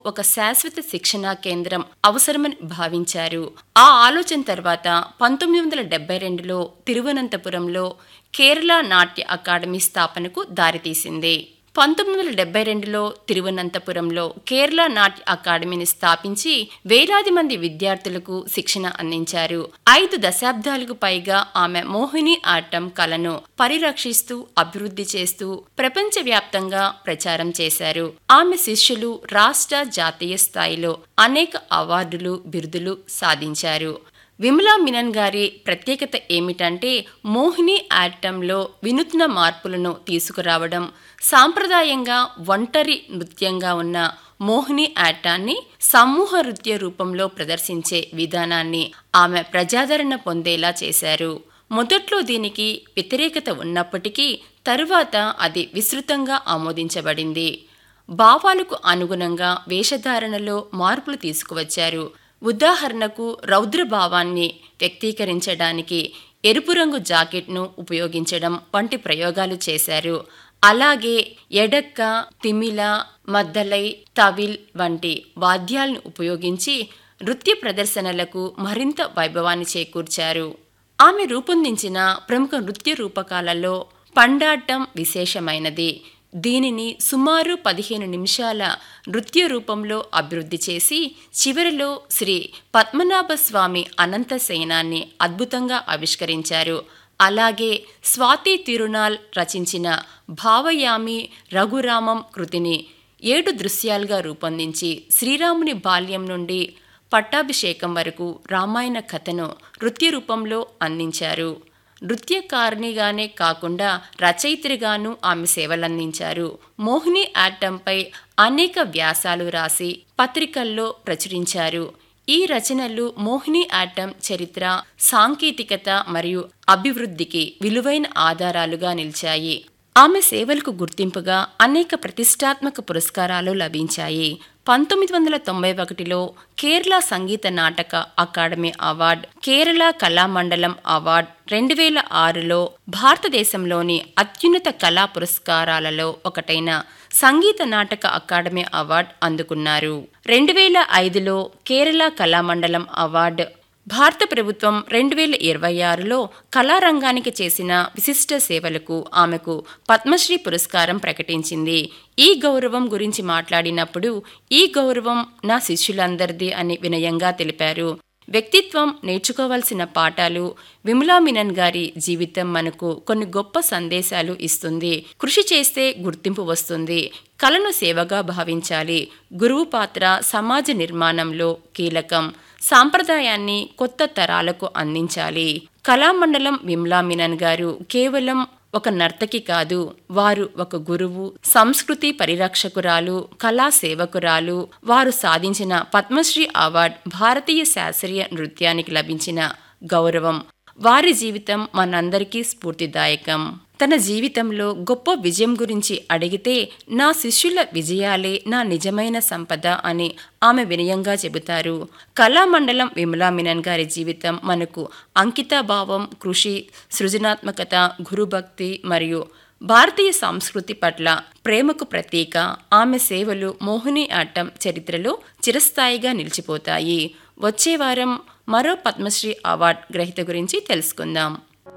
ఒక శాశ్వత శిక్షణా కేంద్రం అవసరమని భావించారు ఆ ఆలోచన తర్వాత పంతొమ్మిది వందల డెబ్బై రెండులో తిరువనంతపురంలో కేరళ నాట్య అకాడమీ స్థాపనకు దారితీసింది పంతొమ్మిది వందల డెబ్బై రెండులో తిరువనంతపురంలో కేరళ నాట్య అకాడమీని స్థాపించి వేలాది మంది విద్యార్థులకు శిక్షణ అందించారు ఐదు దశాబ్దాలకు పైగా ఆమె మోహిని ఆటం కళను పరిరక్షిస్తూ అభివృద్ధి చేస్తూ ప్రపంచవ్యాప్తంగా ప్రచారం చేశారు ఆమె శిష్యులు రాష్ట్ర జాతీయ స్థాయిలో అనేక అవార్డులు బిరుదులు సాధించారు విమలా మినన్ గారి ప్రత్యేకత ఏమిటంటే మోహిని ఆటంలో వినూత్న మార్పులను తీసుకురావడం సాంప్రదాయంగా ఒంటరి నృత్యంగా ఉన్న మోహిని ఆటాన్ని సమూహ నృత్య రూపంలో ప్రదర్శించే విధానాన్ని ఆమె ప్రజాదరణ పొందేలా చేశారు మొదట్లో దీనికి వ్యతిరేకత ఉన్నప్పటికీ తరువాత అది విస్తృతంగా ఆమోదించబడింది భావాలకు అనుగుణంగా వేషధారణలో మార్పులు తీసుకువచ్చారు ఉదాహరణకు రౌద్ర భావాన్ని వ్యక్తీకరించడానికి ఎరుపు రంగు జాకెట్ను ఉపయోగించడం వంటి ప్రయోగాలు చేశారు అలాగే ఎడక్క తిమిల మద్దలై తవిల్ వంటి వాద్యాలను ఉపయోగించి నృత్య ప్రదర్శనలకు మరింత వైభవాన్ని చేకూర్చారు ఆమె రూపొందించిన ప్రముఖ నృత్య రూపకాలలో పండాటం విశేషమైనది దీనిని సుమారు పదిహేను నిమిషాల నృత్య రూపంలో అభివృద్ధి చేసి చివరిలో శ్రీ పద్మనాభ స్వామి అనంత సేనాన్ని అద్భుతంగా ఆవిష్కరించారు అలాగే స్వాతి తిరునాల్ రచించిన భావయామి రఘురామం కృతిని ఏడు దృశ్యాలుగా రూపొందించి శ్రీరాముని బాల్యం నుండి పట్టాభిషేకం వరకు రామాయణ కథను నృత్య రూపంలో అందించారు నృత్యకారిణిగానే కాకుండా రచయిత్రిగాను ఆమె సేవలందించారు మోహిని ఆటంపై అనేక వ్యాసాలు రాసి పత్రికల్లో ప్రచురించారు ఈ రచనలు మోహిని ఆటం చరిత్ర సాంకేతికత మరియు అభివృద్ధికి విలువైన ఆధారాలుగా నిలిచాయి ఆమె సేవలకు గుర్తింపుగా అనేక ప్రతిష్టాత్మక పురస్కారాలు లభించాయి పంతొమ్మిది వందల తొంభై ఒకటిలో Kerala Sangeetha Nataka academy award Kerala Kalamandalam award రెండు వేల ఆరులో భారతదేశంలోని అత్యున్నత కళా పురస్కారాలలో ఒకటైన సంగీత నాటక అకాడమీ అవార్డ్ అందుకున్నారు రెండు వేల ఐదులో కేరళ కళామండలం అవార్డ్ భారత ప్రభుత్వం రెండు వేల ఇరవై ఆరులో కళారంగానికి చేసిన విశిష్ట సేవలకు ఆమెకు పద్మశ్రీ పురస్కారం ప్రకటించింది ఈ గౌరవం గురించి మాట్లాడినప్పుడు ఈ గౌరవం నా శిష్యులందరిది అని వినయంగా తెలిపారు వ్యక్తిత్వం నేర్చుకోవాల్సిన పాఠాలు విమలా మినన్ గారి జీవితం మనకు కొన్ని గొప్ప సందేశాలు ఇస్తుంది కృషి చేస్తే గుర్తింపు వస్తుంది కళను సేవగా భావించాలి గురువు పాత్ర సమాజ నిర్మాణంలో కీలకం సాంప్రదాయాన్ని కొత్త తరాలకు అందించాలి కళామండలం విమ్లా మినన్ గారు కేవలం ఒక నర్తకి కాదు వారు ఒక గురువు సంస్కృతి పరిరక్షకురాలు కళా సేవకురాలు వారు సాధించిన పద్మశ్రీ అవార్డ్ భారతీయ శాస్త్రీయ నృత్యానికి లభించిన గౌరవం వారి జీవితం మనందరికీ స్ఫూర్తిదాయకం తన జీవితంలో గొప్ప విజయం గురించి అడిగితే నా శిష్యుల విజయాలే నా నిజమైన సంపద అని ఆమె వినయంగా చెబుతారు కళామండలం విమలా మినన్ గారి జీవితం మనకు అంకితాభావం కృషి సృజనాత్మకత గురుభక్తి మరియు భారతీయ సంస్కృతి పట్ల ప్రేమకు ప్రతీక ఆమె సేవలు మోహిని ఆటం చరిత్రలో చిరస్థాయిగా నిలిచిపోతాయి వచ్చే వారం మరో పద్మశ్రీ అవార్డ్ గ్రహీత గురించి తెలుసుకుందాం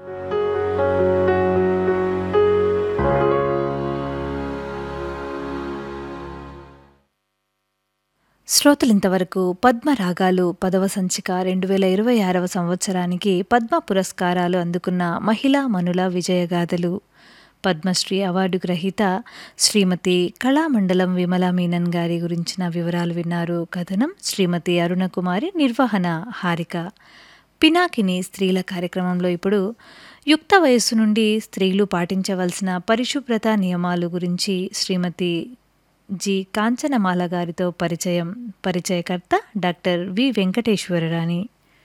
శ్రోతలింతవరకు పద్మ రాగాలు పదవ సంచిక రెండు వేల ఇరవై ఆరవ సంవత్సరానికి పద్మ పురస్కారాలు అందుకున్న మహిళా మనుల విజయగాథలు పద్మశ్రీ అవార్డు గ్రహీత శ్రీమతి కళామండలం విమలా మీనన్ గారి గురించిన వివరాలు విన్నారు కథనం శ్రీమతి అరుణకుమారి నిర్వహణ హారిక పినాకిని స్త్రీల కార్యక్రమంలో ఇప్పుడు యుక్త వయస్సు నుండి స్త్రీలు పాటించవలసిన పరిశుభ్రత నియమాలు గురించి శ్రీమతి జి కాంచనమాల గారితో పరిచయం పరిచయకర్త డాక్టర్ వి వెంకటేశ్వరరాణి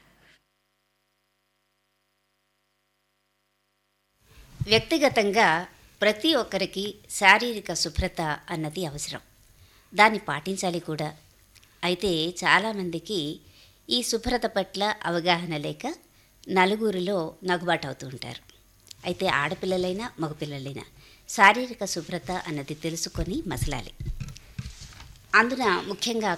వ్యక్తిగతంగా ప్రతి ఒక్కరికి శారీరక శుభ్రత అన్నది అవసరం దాన్ని పాటించాలి కూడా అయితే చాలామందికి ఈ శుభ్రత పట్ల అవగాహన లేక నలుగురిలో నగుబాటు అవుతూ ఉంటారు అయితే ఆడపిల్లలైనా మగపిల్లలైనా శారీరక శుభ్రత అన్నది తెలుసుకొని మసలాలి అందున ముఖ్యంగా